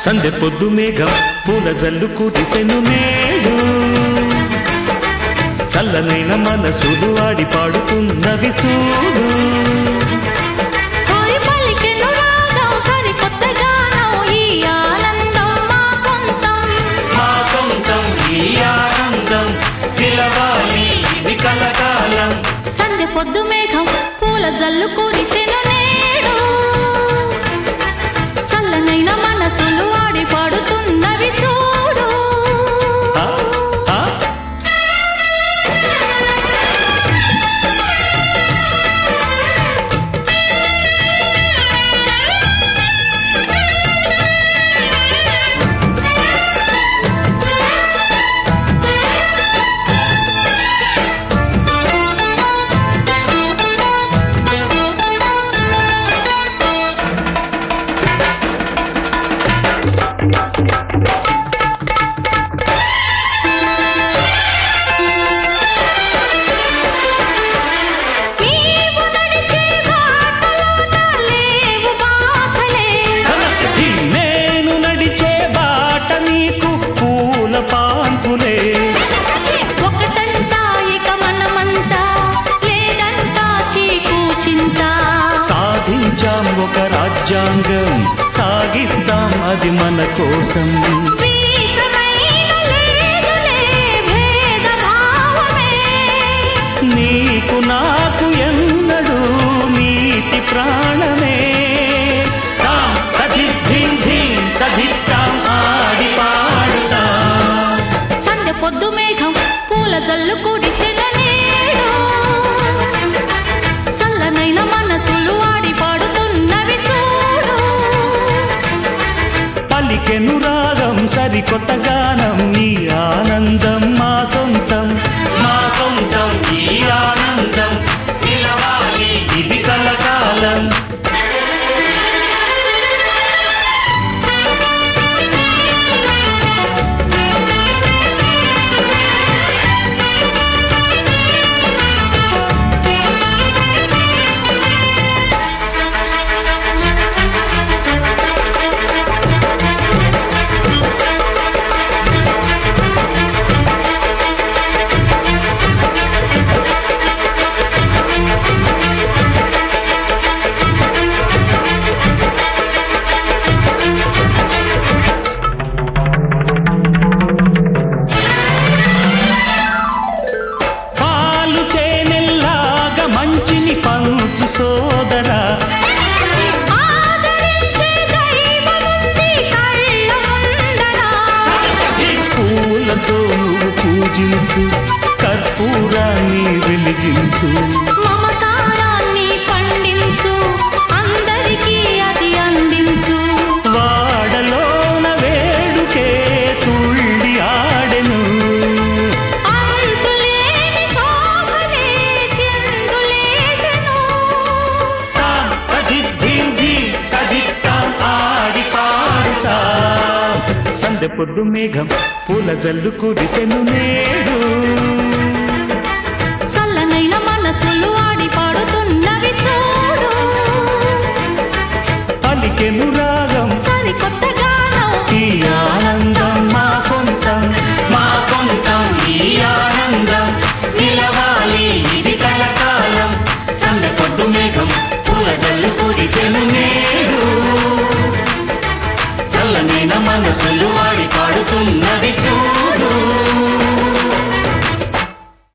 సందె పొద్దు మేఘం పూల జల్లు కురిసెను నేడు చల్లనైన మనసులు ఆడి పాడుతున్నవి చూడు కోరి పలికెను రాగం సరికొత్త గానం ఈ ఆనందం మా సొంతం మా సొంతం ఈ ఆనందం పిలవాలి ఇది కలకాలం సందె పొద్దు మేఘం పూల జల్లు కురిసెను నేడు చల్లనైన మనసులు ఆడి పాడుతున్నవి చూడు ఆ, ఆ, నీవు నడిచే బాటలోన లేవు బాధలే ఈ నేను నడిచే బాట నీకు పూల పాన్పులే ఒకటంతా ఇక మనమంతా లేదంటా చీకు చింత సాధించాం ఒక రాజ్యాంగం సాగిస్తాం అది మన కోసం వీసమైన లేదులే భేదభావమే నీకు నాకు ఎన్నడు నీతి ప్రాణమే తాం తజిద్ధిం ధిం తజిత్తాం ఆడి పాడుతాం సందె పొద్దు మేఘం పూల జల్లు కుడిసెన నేడు చల్లనైన మనసులు ఆడి పాడుతున్నవి చూడు పలికెను రాగం సరికొత్త గానం ఈ ఆనందం మా సొంతం మా సొంతం ఈ ఆనందం నిలవాలి ఇది కలకాలం పాలు తేనెల్లాగా మంచిని పంచు సోదరా ఆదరించే దైవముంది కళ్ళ ముందర పూలతో నువ్వు పూజించు కర్పూరాన్ని వెలిగించు మమకారాన్ని పండించు అందరికీ అది అందించు వాడలోన వేడుకే తుళ్ళి ఆడెను అంతులేని శోభనే చిందులేసెను తాం తజిద్ధిం ఝీం తజిత్తాం ఆడి పాడుతా సందె పొద్దు మేఘం పూల జల్లు కురిసెను నేడు చల్లనైన మనసులు ఆడి పాడుతున్నవి చూడు పలికెను రాగం సరికొత్త గానం ఈ ఆనందం మా సొంతం మా సొంతం ఈ ఆనందం నిలవాలి ఇది కలకాలం సందె పొద్దు మేఘం పూల జల్లు కురిసెను నేడు చల్లనైన మనసులు వాడి పాడుతున్నవి చూడు